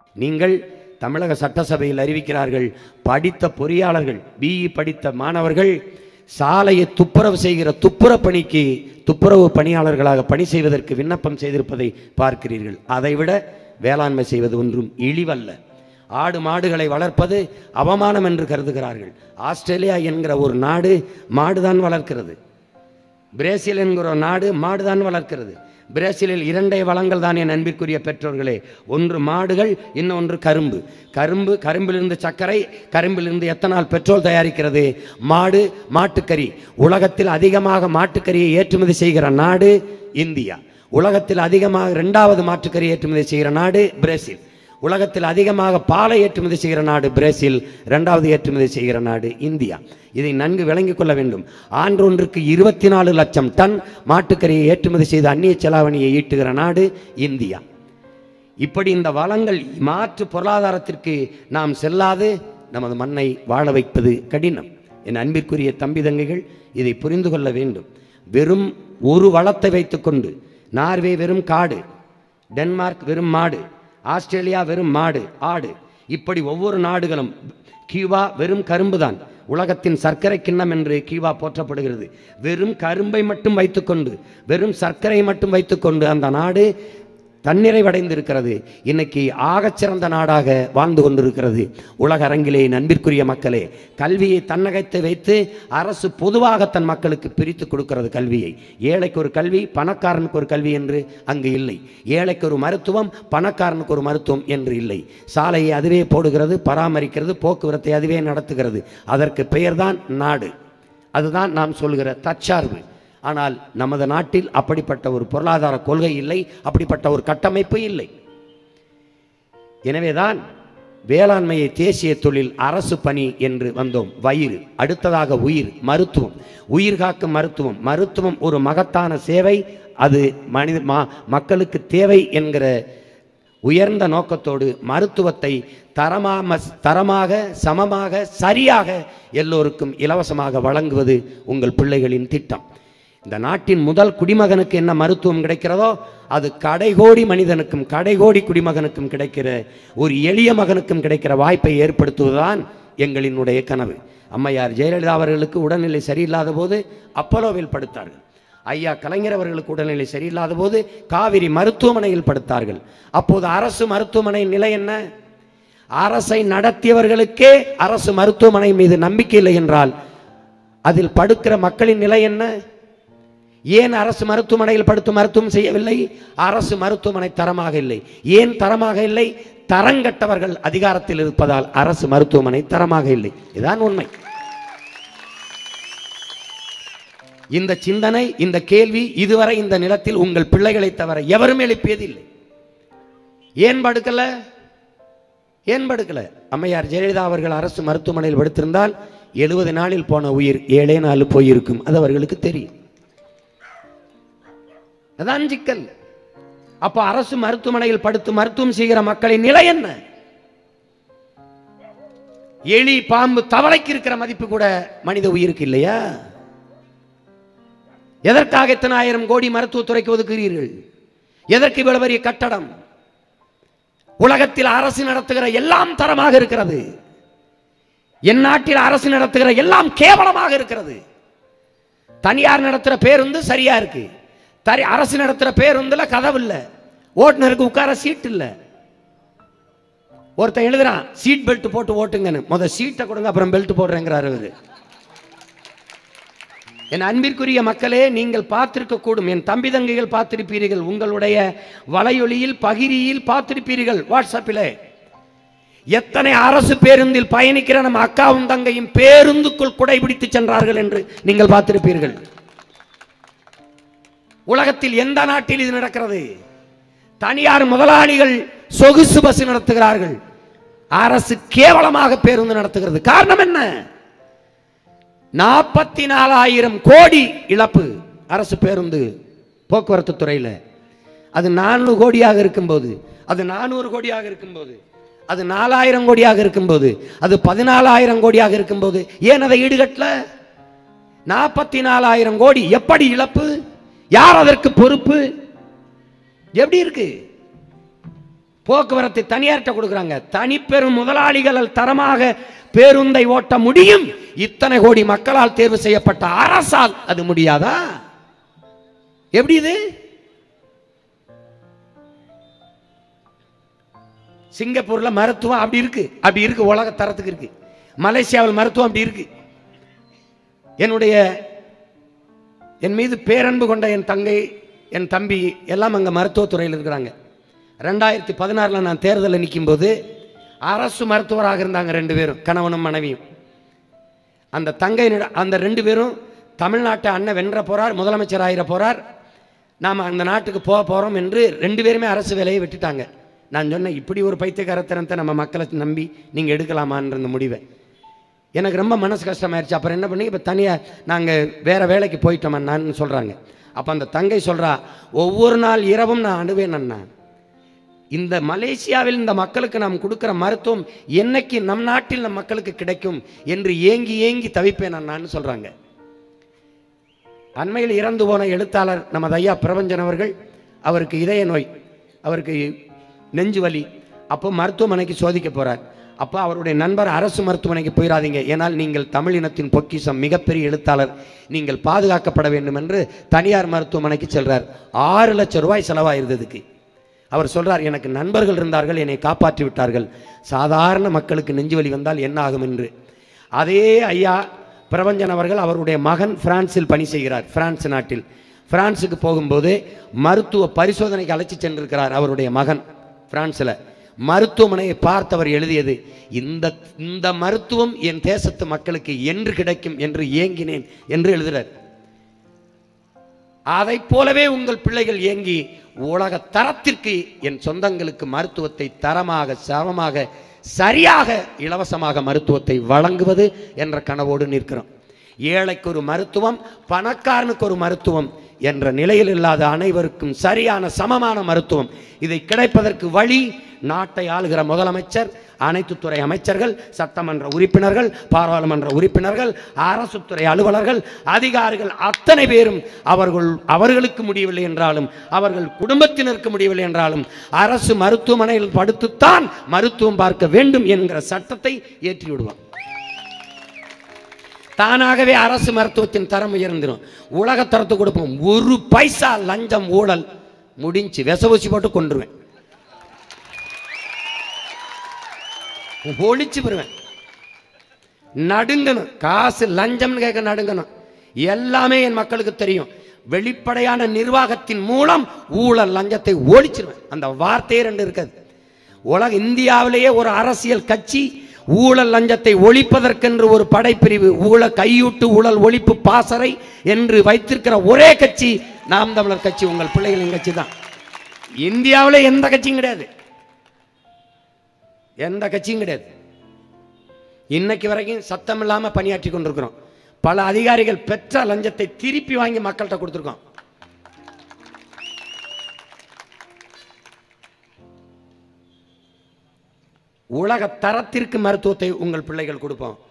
நீங்கள் தமிழக சட்டசபையில் அறிவிக்கிறார்கள் படித்த பொறியாளர்கள் பிஇ படித்த மாணவர்கள் சாலையை துப்புரவு செய்கிற துப்புரவு பணிக்கு துப்புரவு பணியாளர்களாக பணி செய்வதற்கு விண்ணப்பம் செய்திருப்பதை பார்க்கிறீர்கள் அதைவிட வேளாண்மை செய்வது ஒன்றும் இழிவல்ல ஆடு மாடுகளை வளர்ப்பது அவமானம் என்று கருதுகிறார்கள் ஆஸ்திரேலியா என்கிற ஒரு நாடு மாடுதான் வளர்க்கிறது பிரேசில் என்கிற ஒரு நாடு மாடுதான் வளர்க்கிறது பிரேசிலில் இரண்டே வளங்கள் தான் என் அன்பிற்குரிய பெற்றோர்களே ஒன்று மாடுகள் இன்னொன்று கரும்பு கரும்பு கரும்பிலிருந்து சர்க்கரை கரும்பிலிருந்து எத்தனால் பெட்ரோல் தயாரிக்கிறது மாடு மாட்டுக்கறி உலகத்தில் அதிகமாக மாட்டுக்கறியை ஏற்றுமதி செய்கிற நாடு இந்தியா உலகத்தில் அதிகமாக இரண்டாவது மாட்டுக்கறி ஏற்றுமதி செய்கிற நாடு பிரேசில் உலகத்தில் அதிகமாக பாலை ஏற்றுமதி செய்கிற நாடு பிரேசில் இரண்டாவது ஏற்றுமதி செய்கிற நாடு இந்தியா இதை நன்கு விளங்கிக் கொள்ள வேண்டும் ஆண்டொன்றுக்கு இருபத்தி நாலு லட்சம் டன் மாட்டுக்கறியை ஏற்றுமதி செய்து அந்நிய செலாவணியை ஈட்டுகிற நாடு இந்தியா இப்படி இந்த வளங்கள் மாற்று பொருளாதாரத்திற்கு நாம் செல்லாது நமது மண்ணை வாழ வைப்பது கடினம் என் அன்பிற்குரிய தம்பி தங்கைகள் இதை புரிந்து கொள்ள வேண்டும் வெறும் ஒரு வளத்தை வைத்துக்கொண்டு நார்வே வெறும் காடு டென்மார்க் வெறும் மாடு ஆஸ்திரேலியா வெறும் மாடு ஆடு இப்படி ஒவ்வொரு நாடுகளும் கியூபா வெறும் கரும்புதான் உலகத்தின் சர்க்கரை கிண்ணம் என்று கியூபா போற்றப்படுகிறது வெறும் கரும்பை மட்டும் வைத்துக்கொண்டு வெறும் சர்க்கரை மட்டும் வைத்துக்கொண்டு அந்த நாடு தன்னிறைவடைந்திருக்கிறது இன்னைக்கு ஆகச்சிறந்த நாடாக வாழ்ந்து கொண்டிருக்கிறது உலக அரங்கிலே நண்பிற்குரிய மக்களே கல்வியை தன்னகத்தை வைத்து அரசு பொதுவாக தன் மக்களுக்கு பிரித்து கொடுக்கிறது கல்வியை ஏழைக்கு ஒரு கல்வி பணக்காரனுக்கு ஒரு கல்வி என்று அங்கு இல்லை ஏழைக்கு ஒரு மருத்துவம் பணக்காரனுக்கு ஒரு மருத்துவம் என்று இல்லை சாலையை அதுவே போடுகிறது பராமரிக்கிறது போக்குவரத்தை அதுவே நடத்துகிறது அதற்கு பெயர்தான் நாடு அதுதான் நாம் சொல்கிற தற்சார்பு ஆனால் நமது நாட்டில் அப்படிப்பட்ட ஒரு பொருளாதார கொள்கை இல்லை அப்படிப்பட்ட ஒரு கட்டமைப்பு இல்லை எனவேதான் வேளாண்மையை தேசிய தொழில் அரசு பணி என்று வந்தோம் வயிறு அடுத்ததாக உயிர் மருத்துவம் உயிர் காக்கும் மருத்துவம் மருத்துவம் ஒரு மகத்தான சேவை அது மனித மா மக்களுக்கு தேவை என்கிற உயர்ந்த நோக்கத்தோடு மருத்துவத்தை தரமாக தரமாக சமமாக சரியாக எல்லோருக்கும் இலவசமாக வழங்குவது உங்கள் பிள்ளைகளின் திட்டம் இந்த நாட்டின் முதல் குடிமகனுக்கு என்ன மருத்துவம் கிடைக்கிறதோ அது கடைகோடி மனிதனுக்கும் கடைகோடி குடிமகனுக்கும் கிடைக்கிற ஒரு எளிய மகனுக்கும் கிடைக்கிற வாய்ப்பை ஏற்படுத்துவதுதான் எங்களினுடைய கனவு அம்மையார் ஜெயலலிதா அவர்களுக்கு உடல்நிலை சரியில்லாத போது அப்பலோவில் படுத்தார்கள் ஐயா கலைஞர் அவர்களுக்கு உடல்நிலை சரியில்லாத போது காவிரி மருத்துவமனையில் படுத்தார்கள் அப்போது அரசு மருத்துவமனையின் நிலை என்ன அரசை நடத்தியவர்களுக்கே அரசு மருத்துவமனை மீது நம்பிக்கை இல்லை என்றால் அதில் படுக்கிற மக்களின் நிலை என்ன ஏன் அரசு மருத்துவமனையில் படுத்து மருத்துவம் செய்யவில்லை அரசு மருத்துவமனை தரமாக இல்லை ஏன் தரமாக இல்லை தரங்கட்டவர்கள் அதிகாரத்தில் இருப்பதால் அரசு மருத்துவமனை தரமாக இல்லை இதுதான் உண்மை இந்த சிந்தனை இந்த கேள்வி இதுவரை இந்த நிலத்தில் உங்கள் பிள்ளைகளை தவிர எவரும் எழுப்பியதில்லை ஏன் படுக்கல ஏன் படுக்கல அம்மையார் ஜெயலலிதா அவர்கள் அரசு மருத்துவமனையில் படுத்திருந்தால் எழுபது நாளில் போன உயிர் ஏழே நாள் போயிருக்கும் அது அவர்களுக்கு தெரியும் அதான் சிக்கல் அப்ப அரசு மருத்துவமனையில் படுத்து மருத்துவம் செய்கிற மக்களின் நிலை என்ன எலி பாம்பு தவளைக்கு இருக்கிற மதிப்பு கூட மனித உயிருக்கு இல்லையா எதற்காக இத்தனை ஆயிரம் கோடி மருத்துவத்துறைக்கு ஒதுக்குகிறீர்கள் எதற்கு இவ்வளவு பெரிய கட்டடம் உலகத்தில் அரசு நடத்துகிற எல்லாம் தரமாக இருக்கிறது என் நாட்டில் அரசு நடத்துகிற எல்லாம் கேவலமாக இருக்கிறது தனியார் நடத்துகிற பேருந்து சரியா இருக்கு தரி அரசு நடத்துகிற பேருந்துல கதவு இல்லை ஓட்டுநருக்கு உட்கார சீட் இல்லை ஒருத்தன் எழுதுறான் சீட் பெல்ட் போட்டு ஓட்டுங்கன்னு முத சீட்டை கொடுங்க அப்புறம் பெல்ட் போடுறேங்கிறாரு அவரு என் அன்பிற்குரிய மக்களே நீங்கள் பார்த்திருக்க கூடும் என் தம்பி தங்கைகள் பார்த்திருப்பீர்கள் உங்களுடைய வலையொலியில் பகிரியில் பார்த்திருப்பீர்கள் வாட்ஸ்அப்பில் எத்தனை அரசு பேருந்தில் பயணிக்கிற நம்ம அக்காவும் தங்கையும் பேருந்துக்குள் குடை பிடித்து சென்றார்கள் என்று நீங்கள் பார்த்திருப்பீர்கள் உலகத்தில் எந்த நாட்டில் இது நடக்கிறது தனியார் முதலாளிகள் சொகுசு பஸ் நடத்துகிறார்கள் அரசு கேவலமாக பேருந்து நடத்துகிறது காரணம் என்ன நாற்பத்தி நாலாயிரம் கோடி இழப்பு அரசு பேருந்து போக்குவரத்து துறையில் அது நானூறு கோடியாக இருக்கும்போது அது நானூறு கோடியாக இருக்கும்போது அது நாலாயிரம் கோடியாக இருக்கும்போது அது பதினாலாயிரம் கோடியாக இருக்கும்போது ஏன் அதை ஈடுகட்டல நாற்பத்தி நாலாயிரம் கோடி எப்படி இழப்பு யார் அதற்கு பொறுப்பு எப்படி இருக்கு போக்குவரத்து தனியார்கிட்ட கொடுக்குறாங்க தனிப்பெரும் முதலாளிகளால் தரமாக பேருந்தை ஓட்ட முடியும் இத்தனை கோடி மக்களால் தேர்வு செய்யப்பட்ட அரசால் அது முடியாதா எப்படி இது சிங்கப்பூர்ல மருத்துவம் அப்படி இருக்கு அப்படி இருக்கு உலக தரத்துக்கு இருக்கு மலேசியாவில் மருத்துவம் அப்படி இருக்கு என்னுடைய என் மீது பேரன்பு கொண்ட என் தங்கை என் தம்பி எல்லாம் அங்கே மருத்துவத்துறையில் இருக்கிறாங்க ரெண்டாயிரத்தி பதினாறில் நான் தேர்தலில் நிற்கும்போது அரசு மருத்துவராக இருந்தாங்க ரெண்டு பேரும் கணவனும் மனைவியும் அந்த தங்கை அந்த ரெண்டு பேரும் தமிழ்நாட்டை அண்ணன் வென்ற போறார் முதலமைச்சர் ஆகிற போறார் நாம் அந்த நாட்டுக்கு போக போகிறோம் என்று ரெண்டு பேருமே அரசு வேலையை விட்டுட்டாங்க நான் சொன்னேன் இப்படி ஒரு பைத்தியக்காரத்தனத்தை நம்ம மக்களை நம்பி நீங்கள் எடுக்கலாமான்ற இந்த முடிவை எனக்கு ரொம்ப மனசு கஷ்டமாயிருச்சு அப்புறம் என்ன பண்ணி இப்போ தனியாக நாங்கள் வேற வேலைக்கு போயிட்டோம் நான் சொல்கிறாங்க அப்போ அந்த தங்கை சொல்கிறா ஒவ்வொரு நாள் இரவும் நான் அணுவேன் அண்ணா இந்த மலேசியாவில் இந்த மக்களுக்கு நாம் கொடுக்கிற மருத்துவம் என்னைக்கு நம் நாட்டில் நம் மக்களுக்கு கிடைக்கும் என்று ஏங்கி ஏங்கி தவிப்பேன் அண்ணான்னு சொல்கிறாங்க அண்மையில் இறந்து போன எழுத்தாளர் நமது ஐயா பிரபஞ்சன் அவர்கள் அவருக்கு இதய நோய் அவருக்கு நெஞ்சு வலி அப்போ மருத்துவமனைக்கு சோதிக்க போறார் அப்போ அவருடைய நண்பர் அரசு மருத்துவமனைக்கு போயிடாதீங்க ஏனால் நீங்கள் தமிழ் இனத்தின் பொக்கிஷம் மிகப்பெரிய எழுத்தாளர் நீங்கள் பாதுகாக்கப்பட வேண்டும் என்று தனியார் மருத்துவமனைக்கு செல்றார் ஆறு லட்சம் ரூபாய் செலவாயிருந்ததுக்கு அவர் சொல்றார் எனக்கு நண்பர்கள் இருந்தார்கள் என்னை காப்பாற்றி விட்டார்கள் சாதாரண மக்களுக்கு நெஞ்சுவலி வந்தால் என்ன ஆகும் என்று அதே ஐயா பிரபஞ்சன் அவர்கள் அவருடைய மகன் பிரான்சில் பணி செய்கிறார் பிரான்ஸ் நாட்டில் பிரான்ஸுக்கு போகும்போது மருத்துவ பரிசோதனைக்கு அழைச்சி சென்றிருக்கிறார் அவருடைய மகன் பிரான்ஸில் மருத்துவமனையை பார்த்தவர் எழுதியது இந்த இந்த மருத்துவம் என் தேசத்து மக்களுக்கு என்று கிடைக்கும் என்று ஏங்கினேன் என்று எழுதுறார் அதைப் போலவே உங்கள் பிள்ளைகள் ஏங்கி உலக தரத்திற்கு என் சொந்தங்களுக்கு மருத்துவத்தை தரமாக சமமாக சரியாக இலவசமாக மருத்துவத்தை வழங்குவது என்ற கனவோடு நிற்கிறோம் ஏழைக்கு ஒரு மருத்துவம் பணக்காரனுக்கு ஒரு மருத்துவம் என்ற நிலையில் இல்லாத அனைவருக்கும் சரியான சமமான மருத்துவம் இதை கிடைப்பதற்கு வழி நாட்டை ஆளுகிற முதலமைச்சர் அனைத்து துறை அமைச்சர்கள் சட்டமன்ற உறுப்பினர்கள் பாராளுமன்ற உறுப்பினர்கள் அரசு துறை அலுவலர்கள் அதிகாரிகள் அத்தனை பேரும் அவர்கள் அவர்களுக்கு முடியவில்லை என்றாலும் அவர்கள் குடும்பத்தினருக்கு முடியவில்லை என்றாலும் அரசு மருத்துவமனையில் படுத்துத்தான் மருத்துவம் பார்க்க வேண்டும் என்கிற சட்டத்தை ஏற்றி விடுவான் தானாகவே அரசு மருத்துவத்தின் தரம் உயர்ந்துடும் உலக தரத்தை கொடுப்போம் ஒரு பைசா லஞ்சம் ஊழல் முடிஞ்சு விச ஊசி போட்டு கொண்டுருவேன் ஒழிச்சு பெறுவேன் நடுங்கணும் காசு லஞ்சம்னு கேட்க நடுங்கணும் எல்லாமே என் மக்களுக்கு தெரியும் வெளிப்படையான நிர்வாகத்தின் மூலம் ஊழல் லஞ்சத்தை ஒழிச்சிருவேன் அந்த வார்த்தையே ரெண்டு இருக்காது உலக இந்தியாவிலேயே ஒரு அரசியல் கட்சி ஊழல் லஞ்சத்தை ஒழிப்பதற்கென்று ஒரு படைப்பிரிவு ஊழ கையூட்டு ஊழல் ஒழிப்பு பாசறை என்று வைத்திருக்கிற ஒரே கட்சி நாம் தமிழர் கட்சி உங்கள் பிள்ளைகளின் கட்சி தான் இந்தியாவில் எந்த கட்சியும் கிடையாது எந்த கட்சியும் கிடையாது இன்னைக்கு வரைக்கும் சத்தம் இல்லாம பணியாற்றி கொண்டிருக்கிறோம் பல அதிகாரிகள் பெற்ற லஞ்சத்தை திருப்பி வாங்கி மக்கள்கிட்ட கொடுத்துருக்கோம் உலக தரத்திற்கு மருத்துவத்தை உங்கள் பிள்ளைகள் கொடுப்போம்